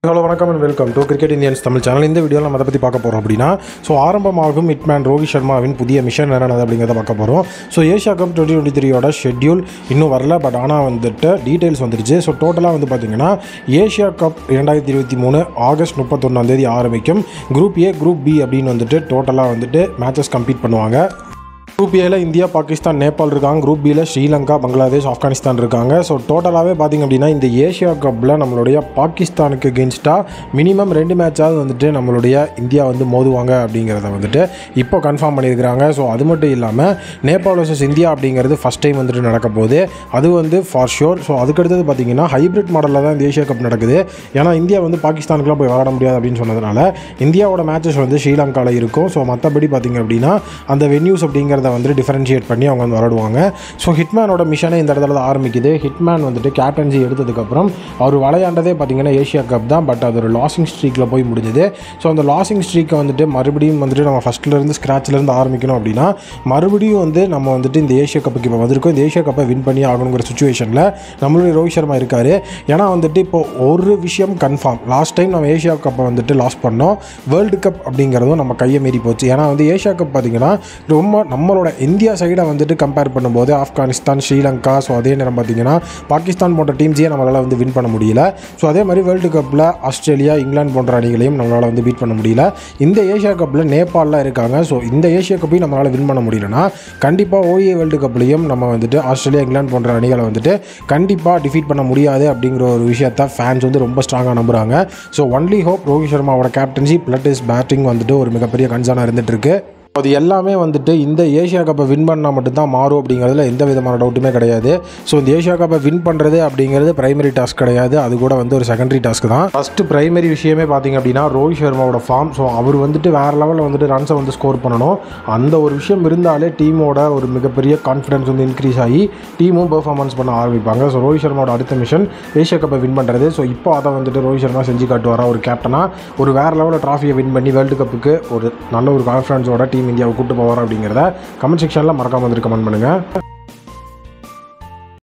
hello வணக்கம் and welcome to cricket Indians Tamil channel இந்த வீடியோவில் நம்ம அதை பற்றி பார்க்க போகிறோம் அப்படின்னா ஸோ ஆரம்பமாகும் ஹிட்மேன் ரோஹித் சர்மாவின் புதிய மிஷன் என்னென்னது அப்படிங்கிறத பார்க்க போகிறோம் so Asia cup twenty twenty த்ரீயோட ஷெட்யூல் இன்னும் வரல பட் ஆனால் வந்துட்டு டீட்டெயில்ஸ் வந்துருச்சு ஸோ டோட்டலாக வந்து பார்த்தீங்கன்னா ஏஷியா கப் இரண்டாயிரத்தி இருபத்தி மூணு ஆகஸ்ட் முப்பத்தொன்னாம் தேதி ஆரம்பிக்கும் குரூப் ஏ குரூப் பி அப்படின்னு வந்துட்டு டோட்டலாக வந்துட்டு மேட்சஸ் கம்ப்ளீட் பண்ணுவாங்க குரூப் ஏல இந்தியா பாகிஸ்தான் நேபாள் இருக்காங்க குரூப் பியில் ஸ்ரீலங்கா பங்களாதேஷ் ஆப்கானிஸ்தான் இருக்காங்க ஸோ டோட்டலாகவே பார்த்திங்க அப்படின்னா இந்த ஏஷியா கப்பில் நம்மளுடைய பாகிஸ்தானுக்கு கென்ஸ்டாக மினிமம் ரெண்டு மேட்சாவது வந்துட்டு நம்மளுடைய இந்தியா வந்து மோதுவாங்க அப்படிங்கிறத வந்துட்டு இப்போ கன்ஃபார்ம் பண்ணியிருக்கிறாங்க ஸோ அது மட்டும் இல்லாமல் நேபாள் வர்சஸ் இந்தியா அப்படிங்கிறது ஃபஸ்ட் டைம் வந்துட்டு நடக்க போகுது அது வந்து ஃபார் ஷோர் ஸோ அதுக்கடுத்தது பார்த்திங்கன்னா ஹைப்ரிட் மாடலில் தான் இந்த ஏஷியா கப் நடக்குது ஏன்னா இந்தியா வந்து பாகிஸ்தானுக்குலாம் போய் விளாட முடியாது அப்படின்னு சொன்னதுனால இந்தியாவோட மேட்சஸ் வந்து ஸ்ரீலங்காவில் இருக்கும் ஸோ மற்றபடி பார்த்திங்க அப்படின்னா அந்த வென்யூஸ் அப்படிங்கிறத வந்துட்டு டிஃபரன்ஷியேட் பண்ணி அவங்க வந்து விளாடுவாங்க ஸோ ஹிட்மேனோட மிஷனே இந்த இடத்துல தான் ஆரம்பிக்குது ஹிட்மேன் வந்துட்டு கேப்டன்சி எடுத்ததுக்கப்புறம் அவர் விளையாண்டதே பார்த்திங்கன்னா ஏஷியா கப் தான் பட் அது ஒரு லாசிங் ஸ்ட்ரீக்கில் போய் முடிஞ்சுது ஸோ அந்த லாசிங் ஸ்ட்ரீக்கை வந்துட்டு மறுபடியும் வந்துட்டு நம்ம ஃபஸ்ட்லேருந்து ஸ்க்ராட்ச்லேருந்து ஆரம்பிக்கணும் அப்படின்னா மறுபடியும் வந்து நம்ம வந்துட்டு இந்த ஏஷியா கப்புக்கு இப்போ வந்திருக்கோம் இந்த ஏஷியா கப்பை வின் பண்ணி ஆகணுங்கிற சுச்சுவேஷனில் நம்மளுடைய ரோஹித் சர்மா இருக்கார் ஏன்னா வந்துட்டு இப்போ ஒரு விஷயம் கன்ஃபார்ம் லாஸ்ட் டைம் நம்ம ஏஷியா கப்பை வந்துட்டு லாஸ் பண்ணோம் வேர்ல்டு கப் அப்படிங்கிறதும் நம்ம கையை மீறி போச்சு ஏன்னா வந்து ஏஷியா கப் பார்த்திங்கன்னா ரொம்ப நம்மளோட இந்தியா சைடை வந்துட்டு கம்பேர் பண்ணும்போது ஆப்கானிஸ்தான் ஸ்ரீலங்கா ஸோ அதே நேரம் பார்த்திங்கன்னா பாகிஸ்தான் போன்ற டீம்ஸையே நம்மளால் வந்து வின் பண்ண முடியல ஸோ அதே மாதிரி வேர்ல்டு கப்பில் ஆஸ்திரேலியா இங்கிலாந்து போன்ற அணிகளையும் நம்மளால் வந்து பீட் பண்ண முடியல இந்த ஏஷியா கப்பில் நேபாளில் இருக்காங்க ஸோ இந்த ஏஷியா கப்பையும் நம்மளால் வின் பண்ண முடியலன்னா கண்டிப்பாக ஓஏ வேர்ல்டு கப்லையும் நம்ம வந்துட்டு ஆஸ்திரேலியா இங்கிலாந்து போன்ற அணிகளை வந்துட்டு கண்டிப்பாக டிஃபீட் பண்ண முடியாது அப்படிங்கிற ஒரு விஷயத்த ஃபேன்ஸ் வந்து ரொம்ப ஸ்ட்ராங்காக நம்புகிறாங்க ஸோ ஒன்லி ஹோப் ரோஹித் சர்மாவோட கேப்டன்சி பிளட் இஸ் பேட்டிங் வந்துட்டு ஒரு மிகப்பெரிய கன்சர்னாக இருந்துட்டு இருக்கு அது எல்லாமே வந்துட்டு இந்த ஏஷியா கப்பை வின் பண்ணால் மட்டும்தான் மாறும் அப்படிங்கிறதுல எந்த விதமான டவுட்டுமே கிடையாது ஸோ இந்த ஏஷியா கப்பை வின் பண்ணுறது அப்படிங்கிறது பிரைமரி டாஸ்க் கிடையாது அது கூட வந்து ஒரு செகண்டரி டாஸ்க் தான் ஃபஸ்ட்டு பிரைமரி விஷயமே பார்த்தீங்க அப்படின்னா ரோஹித் சர்மாவோட ஃபார்ம் ஸோ அவர் வந்துட்டு வேறு லெவலில் வந்துட்டு ரன்ஸை வந்து ஸ்கோர் பண்ணணும் அந்த ஒரு விஷயம் இருந்தாலே டீமோட ஒரு மிகப்பெரிய கான்ஃபிடன்ஸ் வந்து இன்க்ரீஸ் ஆகி டீமும் பெர்ஃபார்மன்ஸ் பண்ண ஆரம்பிப்பாங்க ஸோ ரோஹித் சர்மாவோட அடுத்த மிஷன் ஏஷியா கப்பை வின் பண்ணுறது ஸோ இப்போ அதை வந்துட்டு ரோஹித் சர்மா செஞ்சு காட்டுவாரா ஒரு கேப்டனாக ஒரு வேறு லெவலில் ட்ராஃபியை வின் பண்ணி வேர்ல்டு கப்புக்கு ஒரு நல்ல ஒரு கான்ஃபிடன்ஸோட டீம் இந்தியாவை கூட்டு போவார் அப்படிங்கிறத கமெண்ட் செக்ஷனில் மறக்காம வந்துட்டு கமெண்ட் பண்ணுங்கள்